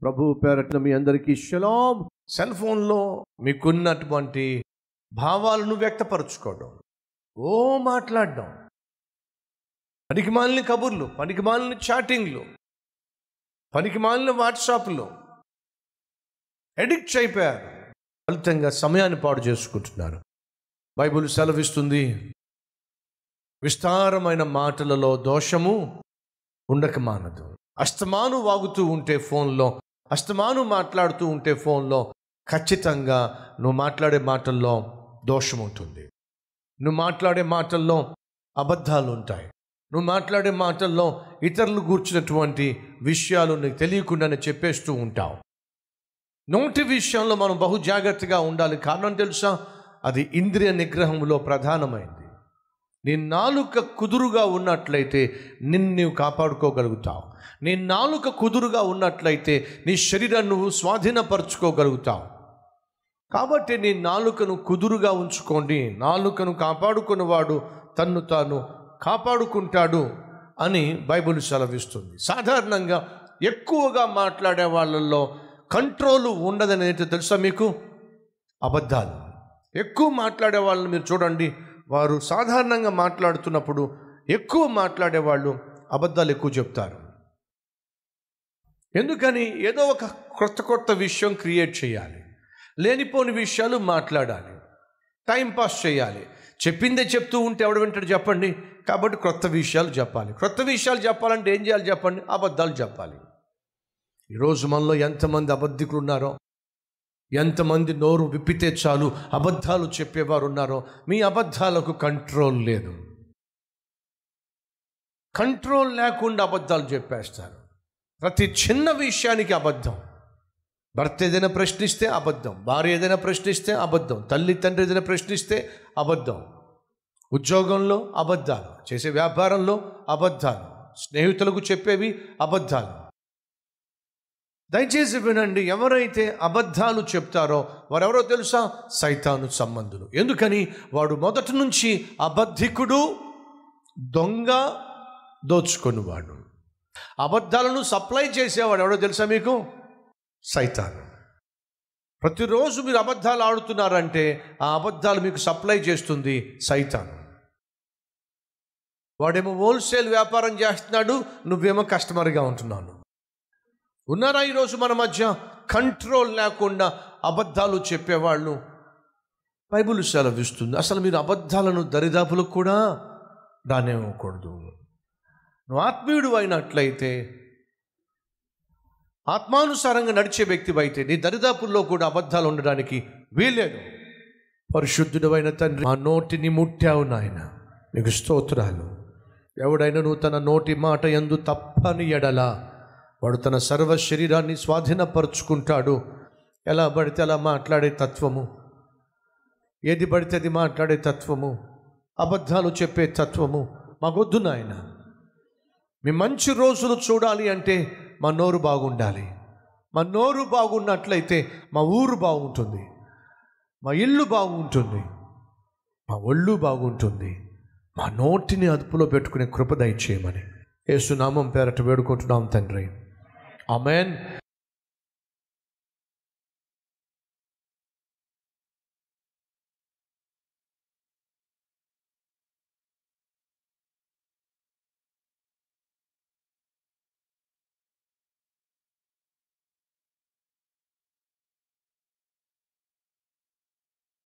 ప్రభు పేరట్న మీ అందరికీ షలాం సెల్ ఫోన్లో మీకున్నటువంటి భావాలను వ్యక్తపరచుకోవడం ఓ మాట్లాడడం పనికిమాలిన కబుర్లు పనికిమాలిన చాటింగ్లు పనికిమాలిన వాట్సాప్లు ఎడిక్ట్ అయిపోయారు ఫలితంగా సమయాన్ని పాడు చేసుకుంటున్నారు బైబిల్ సెలవిస్తుంది విస్తారమైన మాటలలో దోషము ఉండక మానదు అస్తమాను వాగుతూ ఉంటే ఫోన్లో అస్తమాను మాట్లాడుతూ ఉంటే ఫోన్లో ఖచ్చితంగా నువ్వు మాట్లాడే మాటల్లో దోషం ఉంటుంది నువ్వు మాట్లాడే మాటల్లో అబద్ధాలు ఉంటాయి నువ్వు మాట్లాడే మాటల్లో ఇతరులు కూర్చున్నటువంటి విషయాలు నీకు తెలియకుండానే చెప్పేస్తూ ఉంటావు నోటి విషయంలో మనం బహు జాగ్రత్తగా ఉండాలి కారణం తెలుసా అది ఇంద్రియ నిగ్రహంలో ప్రధానమైంది నీ నాలుక కుదురుగా ఉన్నట్లయితే నిన్ను నీవు కాపాడుకోగలుగుతావు నీ నాలుక కుదురుగా ఉన్నట్లయితే నీ శరీరాన్ని నువ్వు స్వాధీనపరచుకోగలుగుతావు కాబట్టి నీ నాలుకను కుదురుగా ఉంచుకోండి నాలుకను కాపాడుకున్నవాడు తన్ను తాను కాపాడుకుంటాడు అని బైబిల్ సెలవిస్తుంది సాధారణంగా ఎక్కువగా మాట్లాడే వాళ్ళల్లో కంట్రోల్ ఉండదని ఏంటో తెలుసా మీకు అబద్ధాలు ఎక్కువ మాట్లాడే వాళ్ళని మీరు చూడండి వారు సాధారణంగా మాట్లాడుతున్నప్పుడు ఎక్కువ మాట్లాడే వాళ్ళు అబద్ధాలు ఎక్కువ చెప్తారు ఎందుకని ఏదో ఒక కొత్త కొత్త విషయం క్రియేట్ చేయాలి లేనిపోని విషయాలు మాట్లాడాలి టైం పాస్ చేయాలి చెప్పిందే చెప్తూ ఉంటే ఎవడు వింటాడు చెప్పండి కాబట్టి కొత్త విషయాలు చెప్పాలి కొత్త విషయాలు చెప్పాలంటే ఏం చేయాలి చెప్పండి అబద్ధాలు చెప్పాలి ఈరోజు మనలో ఎంతమంది అబద్ధికులు ఉన్నారో ఎంతమంది నోరు విప్పితే చాలు అబద్ధాలు చెప్పేవారు ఉన్నారో మీ అబద్ధాలకు కంట్రోల్ లేదు కంట్రోల్ లేకుండా అబద్ధాలు చెప్పేస్తారు ప్రతి చిన్న విషయానికి అబద్ధం భర్త ఏదైనా ప్రశ్నిస్తే అబద్ధం భార్య ఏదైనా ప్రశ్నిస్తే అబద్ధం తల్లి తండ్రి ఏదైనా ప్రశ్నిస్తే అబద్ధం ఉద్యోగంలో అబద్ధాలు చేసే వ్యాపారంలో అబద్ధాలు స్నేహితులకు చెప్పేవి అబద్ధాలు దయచేసి వినండి ఎవరైతే అబద్ధాలు చెప్తారో వారెవరో తెలుసా సైతాను సంబంధులు ఎందుకని వాడు మొదటి నుంచి అబద్ధికుడు దొంగ దోచుకొనివాడు అబద్ధాలను సప్లై చేసేవాడు ఎవడో తెలుసా మీకు సైతాను ప్రతిరోజు మీరు అబద్ధాలు ఆడుతున్నారంటే ఆ అబద్ధాలు మీకు సప్లై చేస్తుంది సైతాను వాడేమో హోల్సేల్ వ్యాపారం చేస్తున్నాడు నువ్వేమో కస్టమర్గా ఉంటున్నాను ఉన్నారా ఈరోజు మన మధ్య కంట్రోల్ లేకుండా అబద్ధాలు చెప్పేవాళ్ళు బైబుల్ సెలవిస్తుంది అసలు మీరు అబద్ధాలను దరిదాపులకు కూడా రానివ్వకూడదు నువ్వు ఆత్మీయుడు అయినట్లయితే ఆత్మానుసారంగా నడిచే వ్యక్తివైతే నీ దరిదాపుల్లో కూడా అబద్ధాలు ఉండడానికి వీల్లేదు పరిశుద్ధుడమైన తండ్రి ఆ నోటిని ముట్టావు నాయన నీకు స్తోత్రాలు ఎవడైనా నువ్వు తన నోటి మాట ఎందు తప్పని ఎడలా వాడు తన సర్వ శరీరాన్ని స్వాధీనపరుచుకుంటాడు ఎలా పడితే అలా మాట్లాడే తత్వము ఏది పడితే అది మాట్లాడే తత్వము అబద్ధాలు చెప్పే తత్వము మాకొద్దు నాయన మీ మంచి రోజులు చూడాలి అంటే మా నోరు బాగుండాలి మా నోరు బాగున్నట్లయితే మా ఊరు బాగుంటుంది మా ఇల్లు బాగుంటుంది మా ఒళ్ళు బాగుంటుంది మా నోటిని అదుపులో పెట్టుకునే కృప దయచేయమని యేసునామం పేరట వేడుకుంటున్నాం తండ్రి ఆమెన్